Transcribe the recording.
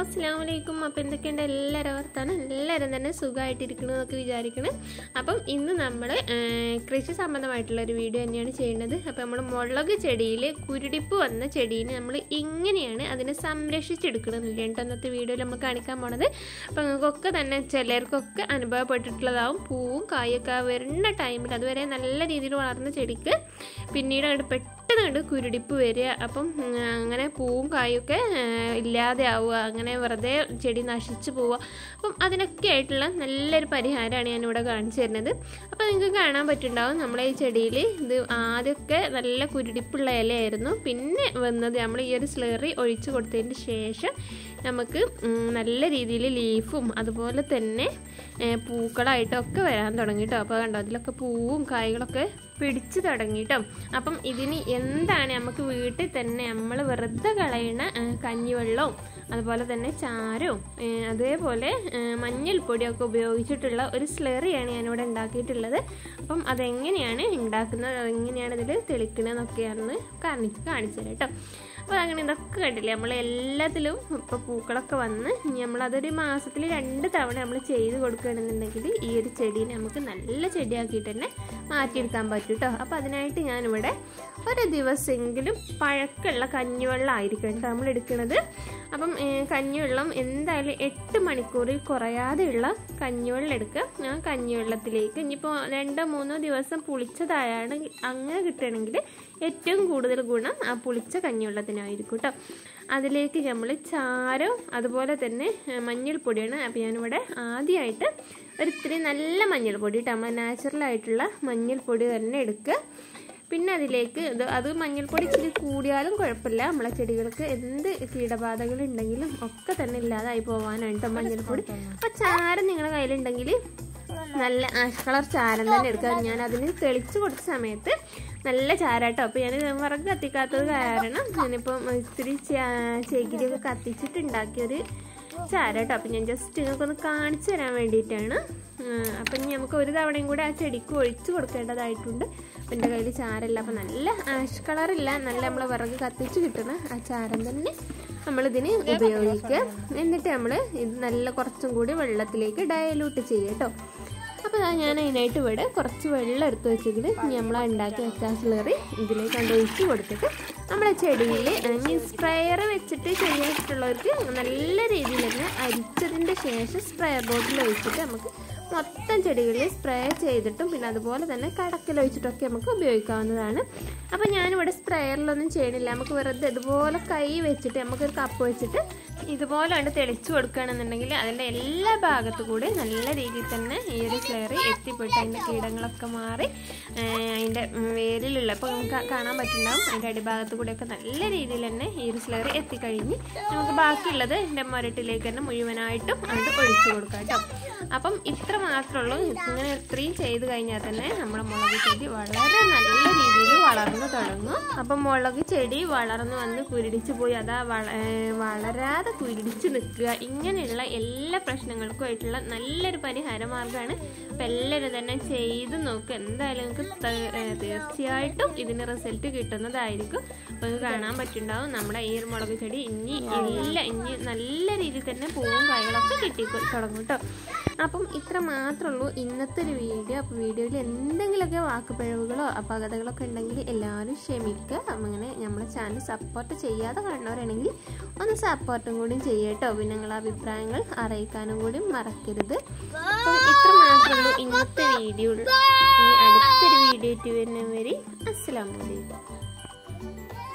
അസ്സാം വലൈക്കും അപ്പം എന്തൊക്കെയുണ്ട് എല്ലാവരും വർത്താനം എല്ലാവരും തന്നെ സുഖമായിട്ടിരിക്കണം എന്നൊക്കെ വിചാരിക്കണം അപ്പം ഇന്ന് നമ്മൾ കൃഷി സംബന്ധമായിട്ടുള്ള ഒരു വീഡിയോ തന്നെയാണ് ചെയ്യുന്നത് അപ്പം നമ്മൾ മുളക് ചെടിയിൽ കുരുടിപ്പ് വന്ന ചെടീനെ നമ്മൾ എങ്ങനെയാണ് അതിനെ സംരക്ഷിച്ചെടുക്കണമെന്നില്ല കേട്ടോ അന്നത്തെ വീഡിയോയിൽ നമ്മൾ കാണിക്കാൻ പോണത് അപ്പം നിങ്ങൾക്കൊക്കെ തന്നെ ചിലർക്കൊക്കെ അനുഭവപ്പെട്ടിട്ടുള്ളതാവും പൂവും കായൊക്കെ വരുന്ന ടൈമിൽ അതുവരെ നല്ല രീതിയിൽ വളർന്ന ചെടിക്ക് പിന്നീട് അങ്ങോട്ട് പെട്ടെന്ന് അങ്ങോട്ട് കുരുടിപ്പ് വരിക അപ്പം ഉം, അങ്ങനെ പൂവും കായൊക്കെ ഇല്ലാതെ ആവുക അങ്ങനെ വെറുതെ ചെടി നശിച്ചു പോവുക അപ്പം അതിനൊക്കെ ആയിട്ടുള്ള നല്ലൊരു പരിഹാരമാണ് ഞാനിവിടെ കാണിച്ചു തരുന്നത് അപ്പോൾ നിങ്ങൾക്ക് കാണാൻ പറ്റുന്നുണ്ടാവും നമ്മളെ ഈ ചെടിയിൽ ഇത് ആദ്യമൊക്കെ നല്ല കുരുടിപ്പുള്ള ഇലയായിരുന്നു പിന്നെ വന്നത് നമ്മൾ ഈ ഒരു സ്ലറി ഒഴിച്ചു കൊടുത്തതിന് ശേഷം നമുക്ക് ഉം, നല്ല രീതിയിൽ ലീഫും അതുപോലെ തന്നെ ഏ, പൂക്കളായിട്ടൊക്കെ വരാൻ തുടങ്ങി കേട്ടോ അപ്പോൾ കണ്ടോ അതിലൊക്കെ പൂവും കായ്കളൊക്കെ പിടിച്ചു തുടങ്ങി കേട്ടോ അപ്പം ഇതിന് എന്താണ് നമുക്ക് വീട്ടിൽ തന്നെ നമ്മൾ വെറുതെ കളയണ ഏ, കഞ്ഞിവെള്ളവും അതുപോലെ തന്നെ ചാരവും ഏ, അതേപോലെ ഏ, മഞ്ഞൾപ്പൊടിയൊക്കെ ഉപയോഗിച്ചിട്ടുള്ള ഒരു സ്ലറിയാണ് ഞാനിവിടെ ഉണ്ടാക്കിയിട്ടുള്ളത് അപ്പം അതെങ്ങനെയാണ് ഉണ്ടാക്കുന്നത് അതെങ്ങനെയാണ് ഇതിൽ തെളിക്കണമെന്നൊക്കെയാണെന്ന് കാണിച്ച് കാണിച്ചു തരാം കേട്ടോ അപ്പോൾ അങ്ങനെ ഇതൊക്കെ കണ്ടില്ലേ നമ്മൾ എല്ലാത്തിലും ഇപ്പോൾ പൂക്കളൊക്കെ വന്ന് ഇനി നമ്മളതൊരു മാസത്തിൽ രണ്ട് തവണ നമ്മൾ ചെയ്ത് കൊടുക്കുകയാണെന്നുണ്ടെങ്കിൽ ഈ ഒരു ചെടീനെ നമുക്ക് നല്ല ചെടിയാക്കിയിട്ട് തന്നെ മാറ്റിയെടുക്കാൻ പറ്റും കേട്ടോ അപ്പോൾ അതിനായിട്ട് ഞാനിവിടെ ഒരു ദിവസമെങ്കിലും പഴക്കമുള്ള കഞ്ഞിവെള്ളം ആയിരിക്കും കേട്ടോ നമ്മൾ എടുക്കുന്നത് അപ്പം ഏഹ്, കഞ്ഞിവെള്ളം എന്തായാലും എട്ട് മണിക്കൂറിൽ കുറയാതെയുള്ള കഞ്ഞിവെള്ളം എടുക്കുക ആ കഞ്ഞിവെള്ളത്തിലേക്ക് ഇനിയിപ്പോൾ രണ്ടോ മൂന്നോ ദിവസം പുളിച്ചതായാണ് അങ്ങനെ കിട്ടുകയാണെങ്കിൽ ഏറ്റവും കൂടുതൽ ഗുണം ആ പുളിച്ച കഞ്ഞിവെള്ളത്തിനായിരിക്കും കേട്ടോ അതിലേക്ക് നമ്മൾ ചാരം അതുപോലെ തന്നെ ഏഹ്, മഞ്ഞൾപ്പൊടിയാണ് അപ്പോൾ ഞാനിവിടെ ആദ്യമായിട്ട് ഒരു ഇത്തിരി നല്ല മഞ്ഞൾപ്പൊടി കേട്ടോ നമ്മൾ നാച്ചുറൽ ആയിട്ടുള്ള മഞ്ഞൾപ്പൊടി തന്നെ എടുക്കുക പിന്നെ അതിലേക്ക് ഇത് അത് മഞ്ഞൾപ്പൊടി ഇച്ചിരി കൂടിയാലും കുഴപ്പമില്ല നമ്മളെ ചെടികൾക്ക് എന്ത് കീടബാധകൾ ഉണ്ടെങ്കിലും ഒക്കെ തന്നെ ഇല്ലാതായി പോകാനാണ് കേട്ടോ മഞ്ഞൾപ്പൊടി അപ്പോൾ ചാരം നിങ്ങളുടെ കയ്യിലുണ്ടെങ്കിൽ നല്ല ആഷ് കളർ ചാരം തന്നെ എടുക്കുക ഞാൻ അതിന് തെളിച്ച് കൊടുത്ത സമയത്ത് നല്ല ചാരാട്ടോ അപ്പോൾ ഞാൻ വിറക് കത്തിക്കാത്തത് കാരണം ഞാനിപ്പം ഇത്തിരി ചാ- ചകിരിയൊക്കെ കത്തിച്ചിട്ട് ഉണ്ടാക്കിയൊരു ചാരാട്ടോ അപ്പം ഞാൻ ജസ്റ്റ് നിങ്ങൾക്കൊന്ന് കാണിച്ചു തരാൻ വേണ്ടിയിട്ടാണ് അപ്പം ഇനി നമുക്ക് ഒരു തവണയും കൂടെ ആ ചെടിക്ക് ഒഴിച്ചു കൊടുക്കേണ്ടതായിട്ടുണ്ട് അപ്പം എൻ്റെ കയ്യിൽ ചാരല്ല അപ്പം നല്ല ആഷ് കളറില്ല നല്ല നമ്മൾ വിറക് കത്തിച്ച് കിട്ടുന്ന ആ ചാരം തന്നെ നമ്മളിതിന് ഉപയോഗിക്കുക എന്നിട്ട് നമ്മൾ ഇത് നല്ല കുറച്ചും കൂടി വെള്ളത്തിലേക്ക് ഡയലൂട്ട് ചെയ്യുക കേട്ടോ അപ്പോൾ ഞാൻ അതിനായിട്ട് ഇവിടെ കുറച്ച് വെള്ളം എടുത്ത് വെച്ചെങ്കിൽ നമ്മൾ ഉണ്ടാക്കി വെച്ച സ്ലറി ഇതിലേക്ക് കണ്ട് ഒഴിച്ച് കൊടുത്തിട്ട് നമ്മുടെ ചെടിയിൽ ഈ സ്പ്രെയർ വെച്ചിട്ട് ചെയ്യായിട്ടുള്ളവർക്ക് നല്ല രീതിയിൽ തന്നെ അരിച്ചതിൻ്റെ ശേഷം സ്പ്രെയർ ബോട്ടിൽ ഒഴിച്ചിട്ട് നമുക്ക് മൊത്തം ചെടികളിൽ സ്പ്രേ ചെയ്തിട്ടും പിന്നെ അതുപോലെ തന്നെ കടക്കൽ ഒഴിച്ചിട്ടൊക്കെ നമുക്ക് ഉപയോഗിക്കാവുന്നതാണ് അപ്പോൾ ഞാനിവിടെ സ്പ്രെയറിലൊന്നും ചെയ്യണില്ല നമുക്ക് വെറുതെ ഇതുപോലെ കൈ വെച്ചിട്ട് നമുക്കൊരു കപ്പ് വെച്ചിട്ട് ഇതുപോലെ കണ്ട് തെളിച്ചു കൊടുക്കുകയാണെന്നുണ്ടെങ്കിൽ അതിൻ്റെ എല്ലാ ഭാഗത്തു കൂടി നല്ല രീതിയിൽ തന്നെ ഈ ഒരു സ്ലെയർ എത്തിപ്പെട്ട് അതിൻ്റെ കീടങ്ങളൊക്കെ മാറി ആ, അതിൻ്റെ ഉം, വേരിലുള്ള ഇപ്പോൾ നമുക്ക് കാണാൻ പറ്റുന്നുണ്ടാവും അതിൻ്റെ അടിഭാഗത്ത് കൂടെയൊക്കെ നല്ല രീതിയിൽ തന്നെ ഈ ഒരു സ്ലെയർ എത്തിക്കഴിഞ്ഞ് നമുക്ക് ബാക്കിയുള്ളത് എൻ്റെ മുരട്ടിലേക്ക് തന്നെ മുഴുവനായിട്ടും അങ്ങോട്ട് ഒഴിച്ചു കൊടുക്കാം കേട്ടോ അപ്പം ഇത്ര മാത്രമേ ഉള്ളൂ ഇങ്ങനെ ഇത്രയും ചെയ്ത് കഴിഞ്ഞാൽ തന്നെ നമ്മുടെ മുളക് ചെടി വളരെ നല്ല രീതിയിൽ വളർന്നു തുടങ്ങും അപ്പം മുളക് ചെടി വളർന്നു വന്ന് കുരുടിച്ച് പോയി അതാ വള- ഏർ വളരാതെ കുരുടിച്ച് നിൽക്കുക ഇങ്ങനെയുള്ള എല്ലാ പ്രശ്നങ്ങൾക്കും ആയിട്ടുള്ള നല്ലൊരു പരിഹാര മാർഗ്ഗമാണ് അപ്പം എല്ലാവരും തന്നെ ചെയ്ത് നോക്കുക എന്തായാലും നിങ്ങൾക്ക് ത- ഏർ തീർച്ചയായിട്ടും ഇതിന് റിസൾട്ട് കിട്ടുന്നതായിരിക്കും അപ്പം ഇത് കാണാൻ പറ്റുണ്ടാവും നമ്മുടെ ഈ ഒരു മുളക് ചെടി ഇനി ഇല്ല ഇനി നല്ല രീതിയിൽ തന്നെ പൂവും കായകളൊക്കെ കിട്ടി തുടങ്ങും കേട്ടോ അപ്പം ഇത്ര മാത്രമേ ഉള്ളൂ ഇന്നത്തെ ഒരു വീഡിയോ അപ്പോൾ വീഡിയോയിൽ എന്തെങ്കിലുമൊക്കെ വാക്കുപിഴവുകളോ അപകടങ്ങളൊക്കെ ഉണ്ടെങ്കിൽ എല്ലാവരും ക്ഷമിക്കുക അപ്പം അങ്ങനെ നമ്മുടെ ചാനൽ സപ്പോർട്ട് ചെയ്യാതെ കാണുന്നവരാണെങ്കിൽ ഒന്ന് സപ്പോർട്ടും കൂടി ചെയ്യട്ടോ പിന്നെ നിങ്ങളുടെ അഭിപ്രായങ്ങൾ അറിയിക്കാനും കൂടി മറക്കരുത് അപ്പം ഇത്ര മാത്രമേ ഉള്ളൂ ഇന്നത്തെ വീഡിയോ അടുത്തൊരു വീഡിയോ ആയിട്ട് വരുന്നവരെ അസ്സലാമലൈക്കും